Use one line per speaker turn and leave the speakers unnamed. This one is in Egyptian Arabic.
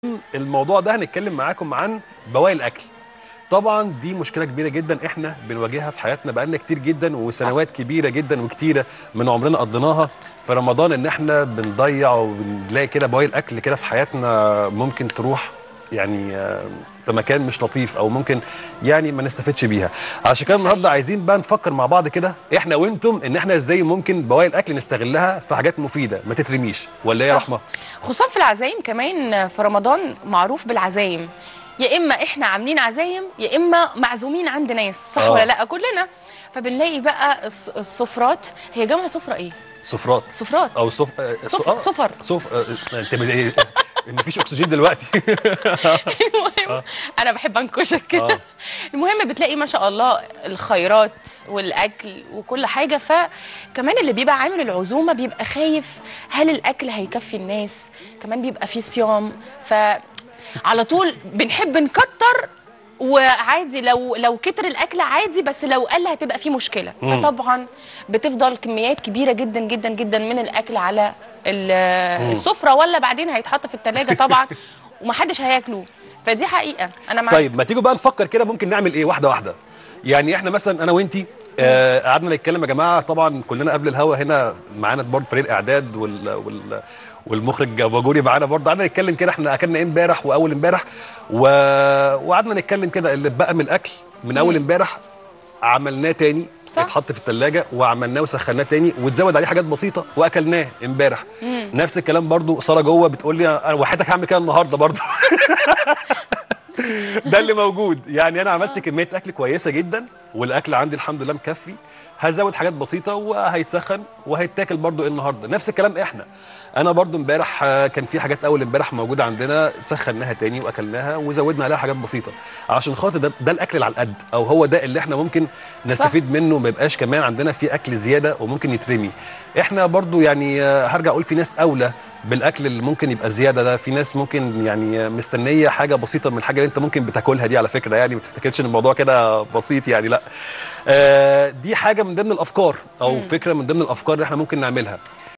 الموضوع ده هنتكلم معاكم عن بواقي الاكل طبعا دي مشكله كبيره جدا احنا بنواجهها في حياتنا بقالنا كتير جدا وسنوات كبيره جدا وكتيره من عمرنا قضيناها في رمضان ان احنا بنضيع وبنلاقي كده بواقي الاكل كده في حياتنا ممكن تروح يعني آه، في مكان مش لطيف او ممكن يعني ما نستفدش بيها عشان كده النهارده عايزين بقى نفكر مع بعض كده احنا وانتم ان احنا ازاي ممكن بواقي الاكل نستغلها في حاجات مفيده ما تترميش ولا ايه يا
صح.
رحمه
خصوصا في العزايم كمان في رمضان معروف بالعزايم يا اما احنا عاملين عزايم يا اما معزومين عند ناس صح
آه.
ولا لا كلنا فبنلاقي بقى الس- السفرات هي جمع سفره ايه
سفرات
سفرات
او صف آه،
صف-
آه،
صفر.
صف آه، انت بت- إيه؟ ان مفيش اكسجين دلوقتي
المهم انا بحب انكشك كده
آه.
المهم بتلاقي ما شاء الله الخيرات والاكل وكل حاجه فكمان اللي بيبقى عامل العزومه بيبقى خايف هل الاكل هيكفي الناس كمان بيبقى فيه صيام ف على طول بنحب نكتر وعادي لو لو كتر الاكل عادي بس لو قل هتبقى فيه مشكله
مم.
فطبعا بتفضل كميات كبيره جدا جدا جدا من الاكل على ال- السفره ولا بعدين هيتحط في الثلاجه طبعا ومحدش هياكله فدي حقيقه انا معاك
طيب ما تيجوا بقى نفكر كده ممكن نعمل ايه واحده واحده يعني احنا مثلا انا وانتي آه، قعدنا نتكلم يا جماعه طبعا كلنا قبل الهوا هنا معانا برضه فريق الاعداد وال, وال والمخرج باجوري معانا برضه قعدنا نتكلم كده احنا اكلنا ايه امبارح واول امبارح و... وقعدنا نتكلم كده اللي اتبقى من الاكل من اول امبارح عملناه تاني
صح.
اتحط في الثلاجه وعملناه وسخناه تاني وتزود عليه حاجات بسيطه واكلناه امبارح نفس الكلام برضو ساره جوه بتقول لي انا وحياتك هعمل كده النهارده برضو ده اللي موجود يعني انا عملت كميه اكل كويسه جدا والاكل عندي الحمد لله مكفي هزود حاجات بسيطه وهيتسخن وهيتاكل برضو النهارده نفس الكلام احنا انا برضو امبارح آه، كان في حاجات اول امبارح موجوده عندنا سخناها تاني واكلناها وزودنا عليها حاجات بسيطه عشان خاطر ده, ده الاكل اللي على القد او هو ده اللي احنا ممكن نستفيد منه ما يبقاش كمان عندنا فيه اكل زياده وممكن يترمي احنا برضو يعني آه، هرجع اقول في ناس اولى بالاكل اللي ممكن يبقى زياده ده في ناس ممكن يعني آه، مستنيه حاجه بسيطه من الحاجه اللي انت ممكن بتاكلها دي على فكره يعني ما تفتكرش ان الموضوع كده بسيط يعني لا آه، دي حاجه من ضمن الافكار او فكره من ضمن الافكار اللي احنا ممكن نعملها